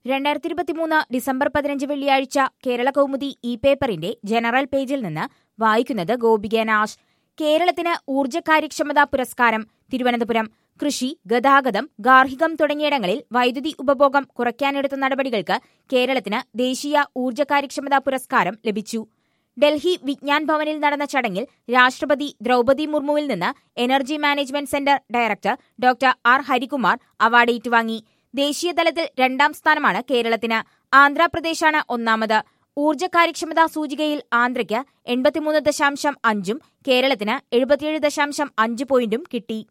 രണ്ടായിരത്തി ഇരുപത്തിമൂന്ന് ഡിസംബർ പതിനഞ്ച് വെള്ളിയാഴ്ച കേരള കൗമുദി ഇ പേപ്പറിന്റെ ജനറൽ പേജിൽ നിന്ന് വായിക്കുന്നത് ഗോപിക നാശ് കേരളത്തിന് ഊർജ്ജ കാര്യക്ഷമതാ പുരസ്കാരം തിരുവനന്തപുരം കൃഷി ഗതാഗതം ഗാർഹികം തുടങ്ങിയിടങ്ങളിൽ വൈദ്യുതി ഉപഭോഗം കുറയ്ക്കാനെടുത്ത നടപടികൾക്ക് കേരളത്തിന് ദേശീയ ഊർജ്ജ കാര്യക്ഷമതാ പുരസ്കാരം ലഭിച്ചു ഡൽഹി വിജ്ഞാൻ ഭവനിൽ നടന്ന ചടങ്ങിൽ രാഷ്ട്രപതി ദ്രൗപദി മുർമുവിൽ നിന്ന് energy management centre director doctor R Harikumar award ഏറ്റുവാങ്ങി ദേശീയതലത്തിൽ രണ്ടാം സ്ഥാനമാണ് കേരളത്തിന് ആന്ധ്രാപ്രദേശാണ് ഒന്നാമത് ഊർജ്ജ കാര്യക്ഷമതാ സൂചികയിൽ ആന്ധ്രയ്ക്ക് എൺപത്തിമൂന്ന് ദശാംശം അഞ്ചും കേരളത്തിന് എഴുപത്തിയേഴ് ദശാംശം അഞ്ച് പോയിന്റും കിട്ടി